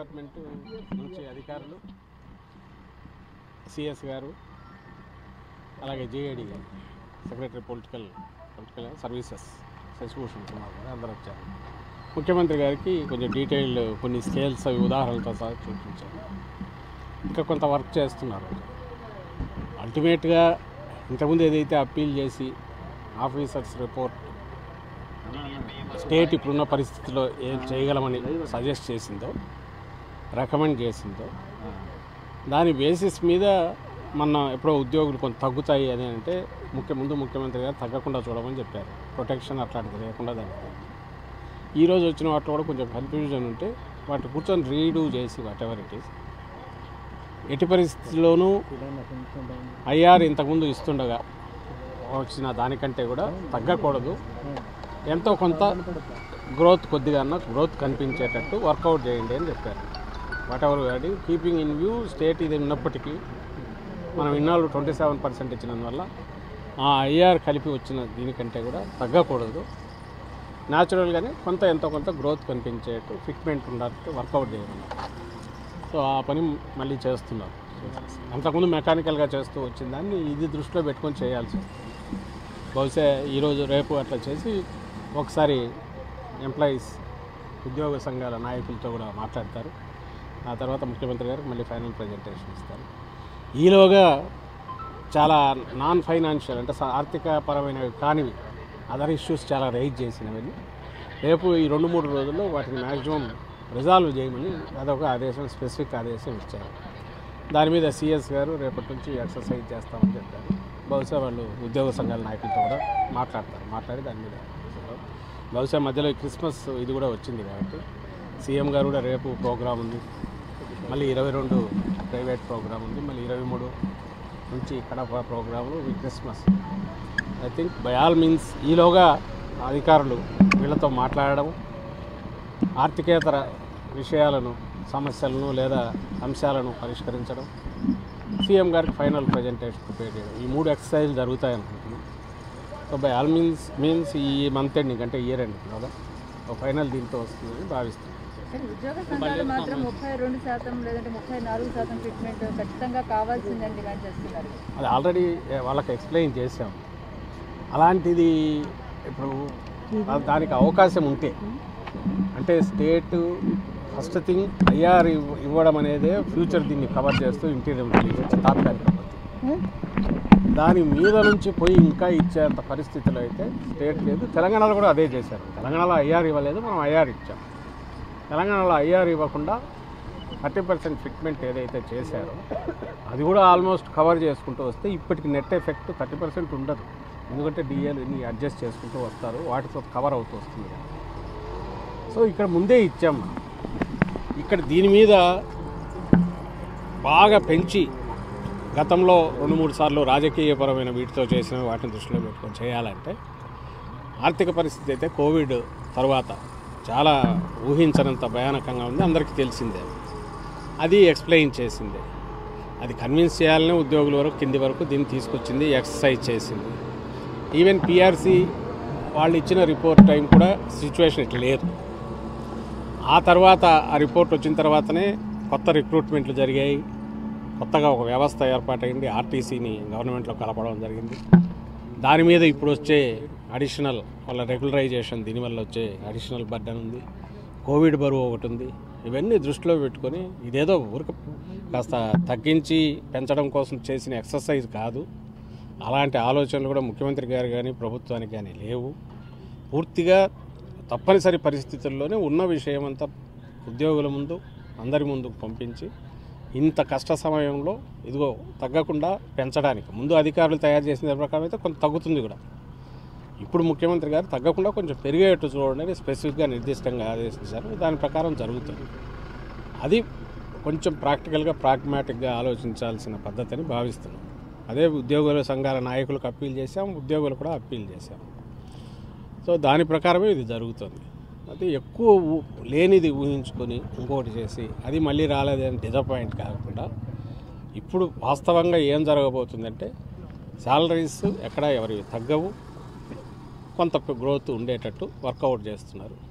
Department నుంచి అధికారులు CS గారు అలాగే జేఏడి గారు secretary political political services Shashibhushan Kumar గారు అందరూ వచ్చారు ముఖ్యమంత్రి గారికి కొంచెం డీటెయిల్డ్ కొన్ని స్కేల్స్ అవి ఉదాహరణలతో సహా చూపించారు ఇంకా కొంత వర్క్ చేస్తున్నారు అల్టిమేట్గా ఇంతకుముందు ఏదైతే అప్పీల్ చేసి ఆఫీసర్స్ రిపోర్ట్ స్టేట్ ఇప్పుడున్న పరిస్థితిలో ఏం చేయగలమని సజెస్ట్ చేసిందో రికమెండ్ చేసిందో దాని బేసిస్ మీద మన ఎప్పుడో ఉద్యోగులు కొంత తగ్గుతాయి అని అంటే ముఖ్య ముందు ముఖ్యమంత్రి గారు తగ్గకుండా చూడమని చెప్పారు ప్రొటెక్షన్ అట్లాంటిది లేకుండా దానికి ఈరోజు వచ్చిన వాటిలో కూడా కొంచెం కన్ఫ్యూజన్ ఉంటే వాటి కూర్చొని రీడూ చేసి వాట్ ఎవర్ ఇట్ ఈస్ ఎట్టి పరిస్థితుల్లోనూ ఐఆర్ ఇంతకుముందు ఇస్తుండగా వచ్చిన దానికంటే కూడా తగ్గకూడదు ఎంతో కొంత గ్రోత్ కొద్దిగా అన్న గ్రోత్ కనిపించేటట్టు వర్కౌట్ చేయండి అని చెప్పారు వాట్ ఎవర్ అది కీపింగ్ ఇన్ వ్యూ స్టేట్ ఇది ఉన్నప్పటికీ మనం ఇన్నాళ్ళు ట్వంటీ సెవెన్ పర్సెంట్ ఇచ్చినందువల్ల ఆ ఐఆర్ కలిపి వచ్చిన దీనికంటే కూడా తగ్గకూడదు న్యాచురల్గానే కొంత ఎంతో కొంత గ్రోత్ కనిపించేట్టు ఫిట్మెంట్ ఉన్నట్టు వర్కౌట్ చేయమన్నారు సో ఆ పని మళ్ళీ చేస్తున్నారు అంతకుముందు మెకానికల్గా చేస్తూ వచ్చిన దాన్ని ఇది దృష్టిలో పెట్టుకొని చేయాల్సి వస్తుంది బహుశా ఈరోజు రేపు అట్లా చేసి ఒకసారి ఎంప్లాయీస్ ఉద్యోగ సంఘాల నాయకులతో కూడా మాట్లాడతారు ఆ తర్వాత ముఖ్యమంత్రి గారికి మళ్ళీ ఫైనల్ ప్రజెంటేషన్ ఇస్తారు ఈలోగా చాలా నాన్ ఫైనాన్షియల్ అంటే స- ఆర్థిక పరమైనవి కానివి అదర్ ఇష్యూస్ చాలా రైజ్ చేసినవని రేపు ఈ రెండు మూడు రోజుల్లో వాటిని మ్యాక్సిమం రిజాల్వ్ చేయమని అదొక ఆదేశం స్పెసిఫిక్ ఆదేశం ఇచ్చారు దాని మీద సిఎస్ గారు రేపటి నుంచి ఎక్సర్సైజ్ చేస్తామని చెప్పారు బహుశా వాళ్ళు ఉద్యోగ సంఘాల నాయకులతో కూడా మాట్లాడతారు మాట్లాడి దాని మీద బహుశా మధ్యలో ఈ క్రిస్మస్ ఇది కూడా వచ్చింది కాబట్టి సీఎం గారు కూడా రేపు ప్రోగ్రాం ఉంది మళ్ళీ ఇరవై రెండు ప్రైవేట్ ప్రోగ్రాం ఉంది మళ్ళీ ఇరవై మూడు నుంచి కడప ప్రోగ్రాములు ఈ Christmas I think by all means ఈలోగా అధికారులు వీళ్ళతో మాట్లాడడం ఆర్థికేతర విషయాలను సమస్యలను లేదా అంశాలను పరిష్కరించడం సీఎం గారికి ఫైనల్ ప్రజెంటేషన్ ప్రిపేర్ చేయడం ఈ మూడు ఎక్సర్సైజ్ జరుగుతాయి అనుకుంటున్నాం so by all means means ఈ మంత్ ఎండింగ్ అంటే ఇయర్ ఎండింగ్ కదా ఒక ఫైనల్ దీంతో వస్తుందని భావిస్తున్నాం కానీ ఉద్యోగ సంఘాలు మాత్రం ముప్పై రెండు శాతం లేదంటే ముప్పై నాలుగు శాతం ఫిట్మెంట్ ఖచ్చితంగా కావాల్సిందని డిమాండ్ చేస్తున్నారు అది ఆల్రెడీ వాళ్ళకి ఎక్స్ప్లెయిన్ చేసాం అలాంటిది ఇప్పుడు దానికి అవకాశం ఉంటే అంటే స్టేట్ ఫస్ట్ థింగ్ ఐఆర్ ఇవ్వడం అనేదే ఫ్యూచర్ దీన్ని కవర్ చేస్తూ ఇంటీరియర్ ఇంటెలిజెన్స్ తాత్కాలిక పద్ధతి. దాని మీద నుంచి పోయి ఇంకా ఇచ్చేంత పరిస్థితిలో అయితే స్టేట్ లేదు తెలంగాణలో కూడా అదే చేశారు తెలంగాణలో ఐఆర్ ఇవ్వలేదు మనం ఐఆర్ ఇచ్చాం తెలంగాణలో ఐఆర్ ఇవ్వకుండా థర్టీ పర్సెంట్ ఫిట్మెంట్ ఏదైతే చేశారో అది కూడా ఆల్మోస్ట్ కవర్ చేసుకుంటూ వస్తే ఇప్పటికి నెట్ ఎఫెక్ట్ థర్టీ పర్సెంట్ ఉండదు ఎందుకంటే డిఎల్ ఇన్ని అడ్జస్ట్ చేసుకుంటూ వస్తారు వాటితో కవర్ అవుతూ వస్తుంది సో ఇక్కడ ముందే ఇచ్చాం మనం. ఇక్కడ దీని మీద బాగా పెంచి గతంలో రెండు మూడు సార్లు రాజకీయపరమైన వీటితో చేసిన వాటిని దృష్టిలో పెట్టుకొని చేయాలంటే ఆర్థిక పరిస్థితి అయితే కోవిడ్ తర్వాత చాలా ఊహించనంత భయానకంగా ఉంది అందరికీ తెలిసిందే అది ఎక్స్ప్లెయిన్ చేసిందే అది కన్విన్స్ చేయాలనే ఉద్యోగుల వరకు కింది వరకు దీన్ని తీసుకొచ్చింది ఎక్సర్సైజ్ చేసింది ఈవెన్ పిఆర్సీ వాళ్ళు ఇచ్చిన రిపోర్ట్ టైం కూడా సిచ్యువేషన్ ఇట్లా లేదు ఆ తర్వాత ఆ రిపోర్ట్ వచ్చిన తర్వాతనే కొత్త రిక్రూట్మెంట్లు జరిగాయి కొత్తగా ఒక వ్యవస్థ ఏర్పాటైంది ఆర్టీసీని గవర్నమెంట్లో కలపడం జరిగింది దాని మీద ఇప్పుడు వచ్చే అడిషనల్ వాళ్ళ రెగ్యులరైజేషన్ దీనివల్ల వచ్చే అడిషనల్ బర్డన్ ఉంది కోవిడ్ బరువు ఒకటి ఉంది ఇవన్నీ దృష్టిలో పెట్టుకొని ఇదేదో ఊరిక కాస్త తగ్గించి పెంచడం కోసం చేసిన ఎక్సర్సైజ్ కాదు అలాంటి ఆలోచనలు కూడా ముఖ్యమంత్రి గారు కానీ ప్రభుత్వానికి కానీ లేవు పూర్తిగా తప్పనిసరి పరిస్థితుల్లోనే ఉన్న విషయం అంతా ఉద్యోగుల ముందు అందరి ముందుకు పంపించి ఇంత కష్ట సమయంలో ఇదిగో తగ్గకుండా పెంచడానికి ముందు అధికారులు తయారు చేసిన దాని ప్రకారం అయితే కొంత తగ్గుతుంది కూడా ఇప్పుడు ముఖ్యమంత్రి గారు తగ్గకుండా కొంచెం పెరిగేట్టు చూడండి అని స్పెసిఫిక్గా నిర్దిష్టంగా ఆదేశించారు దాని ప్రకారం జరుగుతుంది అది కొంచెం ప్రాక్టికల్గా ప్రాగ్మాటిక్గా ఆలోచించాల్సిన పద్ధతి అని భావిస్తున్నాం అదే ఉద్యోగుల సంఘాల నాయకులకు అప్పీల్ చేశాం ఉద్యోగులు కూడా అప్పీల్ చేశాం సో దాని ప్రకారమే ఇది జరుగుతుంది అది ఎక్కువ ఊ- లేనిది ఊహించుకొని ఇంకోటి చేసి అది మళ్ళీ రాలేదని డిసప్పాయింట్ కాకుండా ఇప్పుడు వాస్తవంగా ఏం జరగబోతుందంటే శాలరీస్ ఎక్కడ ఎవరి తగ్గవు కొంత గ్రోత్ ఉండేటట్టు వర్కౌట్ చేస్తున్నారు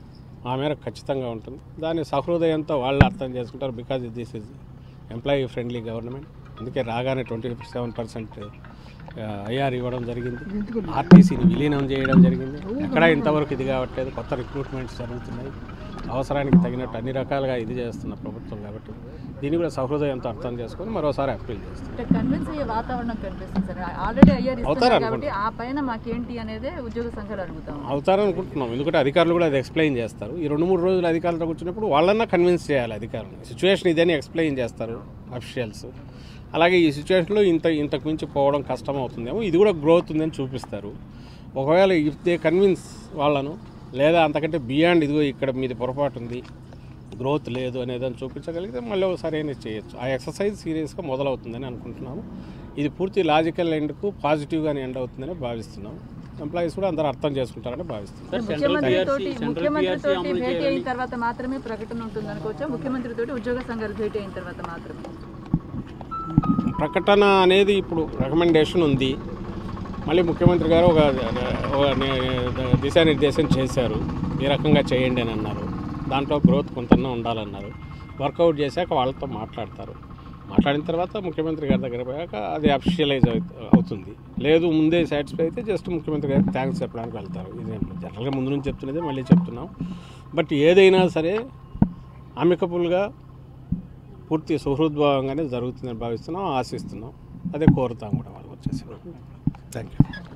ఆ మేరకు ఖచ్చితంగా ఉంటుంది దాన్ని సహృదయంతో వాళ్ళు అర్థం చేసుకుంటారు because this is employee friendly government అందుకే రాగానే ట్వంటీ సెవెన్ పర్సెంట్ ఐఆర్ ఇవ్వడం జరిగింది ఆర్టీసీని విలీనం చేయడం జరిగింది ఎక్కడ ఇంతవరకు ఇది కావట్లేదు కొత్త రిక్రూట్మెంట్స్ జరుగుతున్నాయి అవసరానికి తగినట్టు అన్ని రకాలుగా ఇది చేస్తున్న ప్రభుత్వం కాబట్టి దీన్ని కూడా సహృదయంతో అర్థం చేసుకొని మరోసారి అప్పీల్ చేస్తాం అంటే కన్విన్స్ అయ్యే వాతావరణం కనిపిస్తుంది సార్ ఆల్రెడీ అయ్యారు అవుతారు ఇస్తున్నారు కాబట్టి ఆ పైన మాకేంటి అనేది ఉద్యోగ సంఘాలు అడుగుతాం అవుతారనుకుంటున్నాం ఎందుకంటే అధికారులు కూడా అది ఎక్స్ప్లెయిన్ చేస్తారు ఈ రెండు మూడు రోజులు అధికారులతో కూర్చున్నప్పుడు వాళ్ళన్నా కన్విన్స్ చేయాలి అధికారులు సిచ్యువేషన్ ఇదని ఎక్స్ప్లెయిన్ చేస్తారు అఫీషియల్స్ అలాగే ఈ సిచ్యువేషన్లో ఇంత ఇంతకు మించి పోవడం కష్టం అవుతుందేమో ఇది కూడా గ్రోత్ ఉందని చూపిస్తారు ఒకవేళ ఇఫ్ దే కన్విన్స్ వాళ్ళను లేదా అంతకంటే బియాండ్ ఇదిగో ఇక్కడ మీది పొరపాటు ఉంది గ్రోత్ లేదు అనేదాన్ని చూపించగలిగితే మళ్ళీ ఒకసారి అయినా చేయొచ్చు ఆ ఎక్సర్సైజ్ సీరియస్గా మొదలవుతుందని అనుకుంటున్నాము ఇది పూర్తి లాజికల్ ఎండ్కు పాజిటివ్గానే ఎండ్ అవుతుందని భావిస్తున్నాము ఎంప్లాయీస్ కూడా అందరూ అర్థం చేసుకుంటారని భావిస్తున్నాం ముఖ్యమంత్రి తోటి ముఖ్యమంత్రి తోటి భేటీ అయిన తర్వాత మాత్రమే ప్రకటన ఉంటుంది అనుకోవచ్చా ముఖ్యమంత్రి తోటి ఉద్యోగ సంఘాలు భేటీ అయిన తర్వాత మాత్రమే ప్రకటన అనేది ఇప్పుడు రికమెండేషన్ ఉంది మళ్ళీ ముఖ్యమంత్రి గారు ఒక ఒక ని- దిశానిర్దేశం చేశారు ఈ రకంగా చేయండి అని అన్నారు దాంట్లో గ్రోత్ కొంతన్నా ఉండాలన్నారు వర్కౌట్ చేశాక వాళ్ళతో మాట్లాడతారు మాట్లాడిన తర్వాత ముఖ్యమంత్రి గారి దగ్గర పోయాక అది అఫిషియలైజ్ అవుతుంది లేదు ముందే సాటిస్ఫై అయితే జస్ట్ ముఖ్యమంత్రి గారికి థ్యాంక్స్ చెప్పడానికి వెళ్తారు ఇది జనరల్గా ముందు నుంచి చెప్తున్నదే మళ్ళీ చెప్తున్నాం బట్ ఏదైనా సరే అమికబుల్గా పూర్తి సుహృద్భావంగానే జరుగుతుందని భావిస్తున్నాం ఆశిస్తున్నాం అదే కోరుతాం కూడా వాళ్ళకి వచ్చేసి థ్యాంక్ యూ